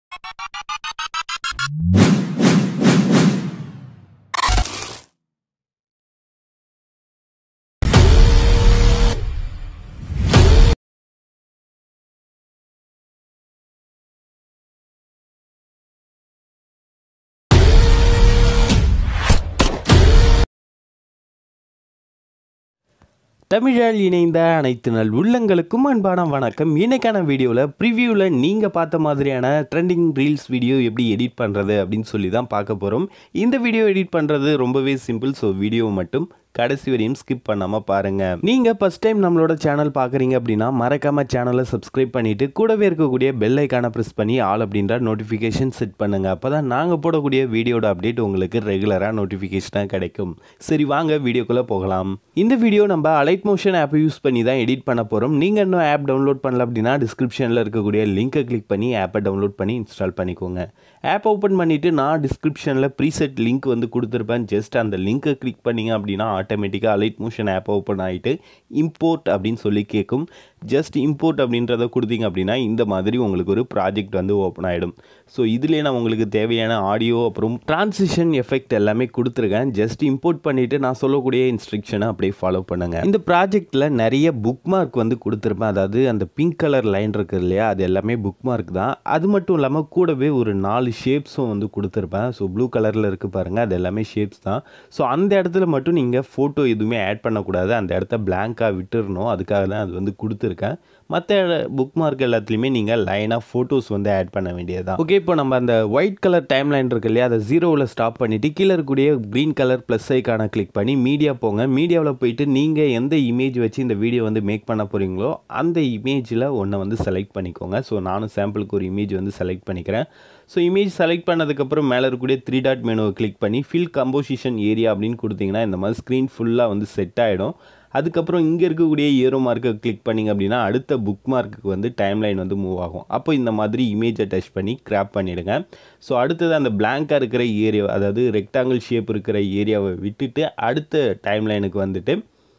தமிழால் இணைந்த அனைத்து நல் உள்ளங்களுக்கும் அன்பான வணக்கம் இன்னைக்கான வீடியோவில் ப்ரிவியூவில் நீங்கள் பார்த்த மாதிரியான ட்ரெண்டிங் ரீல்ஸ் வீடியோ எப்படி எடிட் பண்ணுறது அப்படின்னு சொல்லி தான் பார்க்க போகிறோம் இந்த வீடியோ எடிட் பண்ணுறது ரொம்பவே சிம்பிள் ஸோ வீடியோ மட்டும் கடைசி வரையும் ஸ்கிப் பண்ணாமல் பாருங்கள் நீங்கள் ஃபஸ்ட் டைம் நம்மளோட சேனல் பார்க்குறீங்க அப்படின்னா மறக்காமல் சேனலை சப்ஸ்கிரைப் பண்ணிவிட்டு கூடவே இருக்கக்கூடிய பெல் ஐக்கானை ப்ரெஸ் பண்ணி ஆல் அப்படின்ற நோட்டிஃபிகேஷன் செட் பண்ணுங்கள் அப்போ தான் நாங்கள் போடக்கூடிய வீடியோட அப்டேட் உங்களுக்கு ரெகுலராக நோட்டிஃபிகேஷனாக கிடைக்கும் சரி வாங்க வீடியோக்குள்ளே போகலாம் இந்த வீடியோ நம்ம அலைட் மோஷன் ஆப்பை யூஸ் பண்ணி தான் எடிட் பண்ண போகிறோம் நீங்கள் இன்னும் ஆப் டவுன்லோட் பண்ணல அப்படின்னா டிஸ்கிரிப்ஷனில் இருக்கக்கூடிய லிங்கை கிளிக் பண்ணி ஆப்பை டவுன்லோட் பண்ணி இன்ஸ்டால் பண்ணிக்கோங்க ஆப் ஓப்பன் பண்ணிவிட்டு நான் டிஸ்கிரிப்ஷனில் ப்ரீசெட் லிங்க் வந்து கொடுத்துருப்பேன் ஜஸ்ட் அந்த லிங்கை கிளிக் பண்ணிங்க அப்படின்னா ஆட்டோமேட்டிக்காக அலைட் மோஷன் ஆப் ஓப்பன் ஆகிட்டு இம்போர்ட் அப்படின்னு சொல்லி கேட்கும் ஜஸ்ட் இம்போர்ட் அப்படின்றத கொடுத்தீங்க அப்படின்னா இந்த மாதிரி உங்களுக்கு ஒரு ப்ராஜெக்ட் வந்து ஓப்பன் ஆகிடும் ஸோ இதுலேயே நான் உங்களுக்கு தேவையான ஆடியோ அப்புறம் டிரான்சிஷன் எஃபெக்ட் எல்லாமே கொடுத்துருக்கேன் ஜஸ்ட் இம்போர்ட் பண்ணிவிட்டு நான் சொல்லக்கூடிய இன்ஸ்ட்ரக்ஷனை அப்படியே ஃபாலோ பண்ணுங்கள் இந்த ப்ராஜெக்ட்டில் நிறைய புக் மார்க் வந்து கொடுத்துருப்பேன் அதாவது அந்த பிங்க் கலர் லைன் இருக்குது இல்லையா அது எல்லாமே புக் மார்க் தான் அது மட்டும் இல்லாமல் கூடவே ஒரு நாலு ஷேப்ஸும் வந்து கொடுத்துருப்பேன் ஸோ ப்ளூ கலரில் இருக்குது பாருங்கள் அது எல்லாமே ஷேப்ஸ் தான் ஸோ அந்த இடத்துல மட்டும் நீங்கள் ஃபோட்டோ எதுவுமே ஆட் பண்ணக்கூடாது அந்த இடத்த பிளாங்காக விட்டுறணும் அதுக்காக தான் அது வந்து கொடுத்துருக்கேன் மற்ற புக் மார்க் எல்லாத்துலேயுமே நீங்கள் லைனாக ஃபோட்டோஸ் வந்து ஆட் பண்ண வேண்டியதுதான் ஓகே இப்போ நம்ம அந்த ஒயிட் கலர் டைம் லைன் இருக்கு இல்லையா அதை ஜீரோவில் ஸ்டாப் பண்ணிவிட்டு கீழே இருக்கக்கூடிய க்ரீன் கலர் ப்ளஸ் ஐக்கான கிளிக் பண்ணி மீடியா போங்க மீடியாவில் போயிட்டு நீங்கள் எந்த இமேஜ் வச்சு இந்த வீடியோ வந்து மேக் பண்ண போகிறீங்களோ அந்த இமேஜில் ஒன்றை வந்து செலக்ட் பண்ணிக்கோங்க ஸோ நானும் சாம்பிளுக்கு ஒரு இமேஜ் வந்து செலக்ட் பண்ணிக்கிறேன் ஸோ இமேஜ் செலக்ட் பண்ணதுக்கப்புறம் மேலே இருக்கக்கூடிய த்ரீ டாட் மெனுவை கிளிக் பண்ணி ஃபில் கம்போசிஷன் ஏரியா அப்படின்னு கொடுத்தீங்கன்னா இந்த மாதிரி ஸ்க்ரீன் ஃபுல்லாக வந்து செட் ஆகிடும் அதுக்கப்புறம் இங்கே இருக்கக்கூடிய ஏரோ மார்க்கை கிளிக் பண்ணிங்க அப்படின்னா அடுத்த புக் மார்க்குக்கு வந்து டைம் லைன் வந்து மூவ் ஆகும் அப்போ இந்த மாதிரி இமேஜை டச் பண்ணி கிராப் பண்ணிவிடுங்க ஸோ அடுத்தது அந்த பிளாங்காக இருக்கிற ஏரியா அதாவது ரெக்டாங்கிள் ஷேப் இருக்கிற ஏரியாவை விட்டுட்டு அடுத்த டைம் லைனுக்கு வந்துட்டு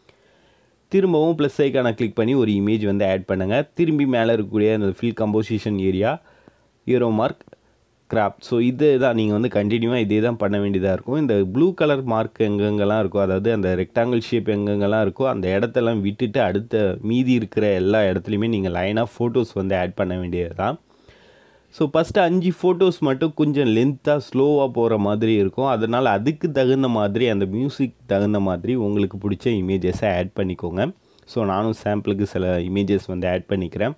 திரும்பவும் ப்ளஸ் ஐக்கான கிளிக் பண்ணி ஒரு இமேஜ் வந்து ஆட் பண்ணுங்கள் திரும்பி மேலே இருக்கக்கூடிய அந்த fill composition area arrow mark crop so இது தான் நீங்கள் வந்து கண்டினியூவாக இதே தான் பண்ண வேண்டியதாக இருக்கும் இந்த ப்ளூ கலர் மார்க் எங்கெங்கெல்லாம் இருக்கோ அதாவது அந்த ரெக்டாங்கிள் ஷேப் எங்கெங்கெல்லாம் இருக்கோ அந்த இடத்தெல்லாம் விட்டுட்டு அடுத்த மீதி இருக்கிற எல்லா இடத்துலையுமே நீங்கள் லைனாக ஃபோட்டோஸ் வந்து ஆட் பண்ண வேண்டியது தான் ஸோ ஃபஸ்ட்டு அஞ்சு ஃபோட்டோஸ் மட்டும் கொஞ்சம் லென்த்தாக ஸ்லோவாக போகிற மாதிரி இருக்கும் அதனால் அதுக்கு தகுந்த மாதிரி அந்த மியூசிக் தகுந்த மாதிரி உங்களுக்கு பிடிச்ச இமேஜஸை ஆட் பண்ணிக்கோங்க ஸோ நானும் சாம்பிளுக்கு சில இமேஜஸ் வந்து ஆட் பண்ணிக்கிறேன்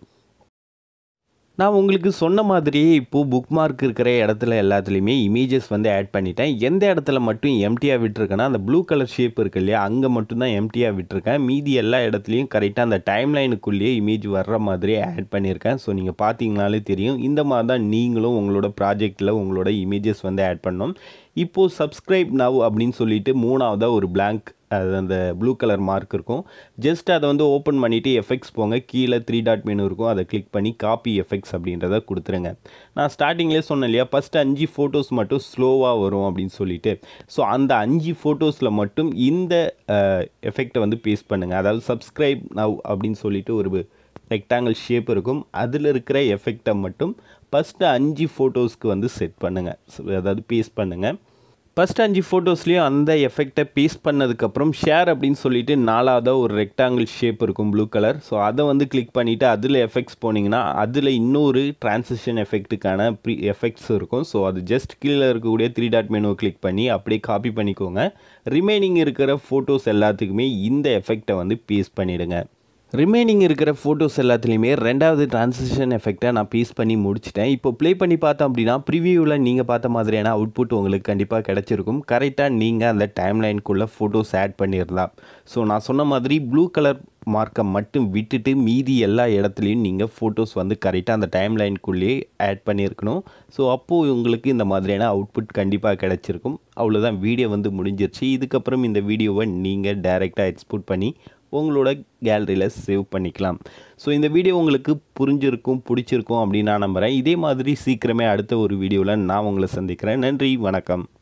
நான் உங்களுக்கு சொன்ன மாதிரியே இப்போது புக் மார்க் இருக்கிற இடத்துல எல்லாத்துலேயுமே இமேஜஸ் வந்து ஆட் பண்ணிட்டேன் எந்த இடத்துல மட்டும் எம்டியாக விட்டுருக்கேன்னா அந்த ப்ளூ கலர் ஷேப் இருக்கு இல்லையா அங்கே மட்டும்தான் எம்டியாக விட்டுருக்கேன் மீதி எல்லா இடத்துலையும் கரெக்டாக அந்த டைம் லைனுக்குள்ளேயே இமேஜ் வர்ற மாதிரி ஆட் பண்ணியிருக்கேன் ஸோ நீங்கள் பார்த்தீங்கனாலே தெரியும் இந்த மாதிரி தான் நீங்களும் உங்களோட ப்ராஜெக்டில் உங்களோட இமேஜஸ் வந்து ஆட் பண்ணணும் இப்போது சப்ஸ்கிரைப் நவ் அப்படின்னு சொல்லிட்டு மூணாவதாக ஒரு பிளாங்க் அது அந்த ப்ளூ கலர் மார்க் இருக்கும் ஜஸ்ட் அதை வந்து ஓப்பன் பண்ணிவிட்டு எஃபெக்ட்ஸ் போங்க கீழே த்ரீ டாட் மெனு இருக்கும் அதை கிளிக் பண்ணி காப்பி எஃபெக்ட்ஸ் அப்படின்றத கொடுத்துருங்க நான் ஸ்டார்டிங்லேயே சொன்னேன் இல்லையா ஃபஸ்ட்டு அஞ்சு ஃபோட்டோஸ் மட்டும் ஸ்லோவாக வரும் அப்படின்னு சொல்லிட்டு ஸோ அந்த அஞ்சு ஃபோட்டோஸில் மட்டும் இந்த எஃபெக்டை வந்து பேஸ்ட் பண்ணுங்கள் அதாவது சப்ஸ்கிரைப் நவ் அப்படின்னு சொல்லிட்டு ஒரு ரெக்டாங்கிள் ஷேப் இருக்கும் அதில் இருக்கிற எஃபெக்டை மட்டும் ஃபஸ்ட்டு அஞ்சு ஃபோட்டோஸ்க்கு வந்து செட் பண்ணுங்கள் அதாவது பேஸ்ட் பண்ணுங்கள் ஃபஸ்ட் அஞ்சு ஃபோட்டோஸ்லேயும் அந்த எஃபெக்டை பேஸ்ட் பண்ணதுக்கப்புறம் ஷேர் அப்படின்னு சொல்லிட்டு நாலாவதாக ஒரு ரெக்டாங்கிள் ஷேப் இருக்கும் ப்ளூ கலர் ஸோ அதை வந்து கிளிக் பண்ணிவிட்டு அதில் எஃபெக்ட்ஸ் போனீங்கன்னா அதில் இன்னொரு டிரான்சிஷன் எஃபெக்ட்டுக்கான ப்ரீ எஃபெக்ட்ஸ் இருக்கும் ஸோ அது ஜஸ்ட் கீழே இருக்கக்கூடிய த்ரீ டாட் மெனுவை கிளிக் பண்ணி அப்படியே காப்பி பண்ணிக்கோங்க ரிமைனிங் இருக்கிற ஃபோட்டோஸ் எல்லாத்துக்குமே இந்த எஃபெக்டை வந்து பேஸ்ட் பண்ணிவிடுங்க ரிமைனிங் இருக்கிற ஃபோட்டோஸ் எல்லாத்துலேயுமே ரெண்டாவது டிரான்சிஷன் எஃபெக்டை நான் பீஸ் பண்ணி முடிச்சிட்டேன் இப்போ ப்ளே பண்ணி பார்த்தோம் அப்படின்னா ப்ரிவியூவில் நீங்கள் பார்த்த மாதிரியான அவுட்புட் உங்களுக்கு கண்டிப்பாக கிடச்சிருக்கும் கரெக்டாக நீங்கள் அந்த டைம் லைனுக்குள்ளே ஃபோட்டோஸ் ஆட் பண்ணிடலாம் ஸோ நான் சொன்ன மாதிரி ப்ளூ கலர் மார்க்கை மட்டும் விட்டுட்டு மீதி எல்லா இடத்துலையும் நீங்கள் ஃபோட்டோஸ் வந்து கரெக்டாக அந்த டைம் லைனுக்குள்ளேயே ஆட் பண்ணியிருக்கணும் ஸோ அப்போது உங்களுக்கு இந்த மாதிரியான அவுட்புட் கண்டிப்பாக கிடச்சிருக்கும் அவ்வளோதான் வீடியோ வந்து முடிஞ்சிருச்சு இதுக்கப்புறம் இந்த வீடியோவை நீங்கள் டைரெக்டாக எக்ஸ்போர்ட் பண்ணி உங்களோட கேலரியில் சேவ் பண்ணிக்கலாம் ஸோ இந்த வீடியோ உங்களுக்கு புரிஞ்சிருக்கும் பிடிச்சிருக்கும் அப்படின்னு நான் நம்புகிறேன் இதே மாதிரி சீக்கிரமே அடுத்த ஒரு வீடியோவில் நான் உங்களை சந்திக்கிறேன் நன்றி வணக்கம்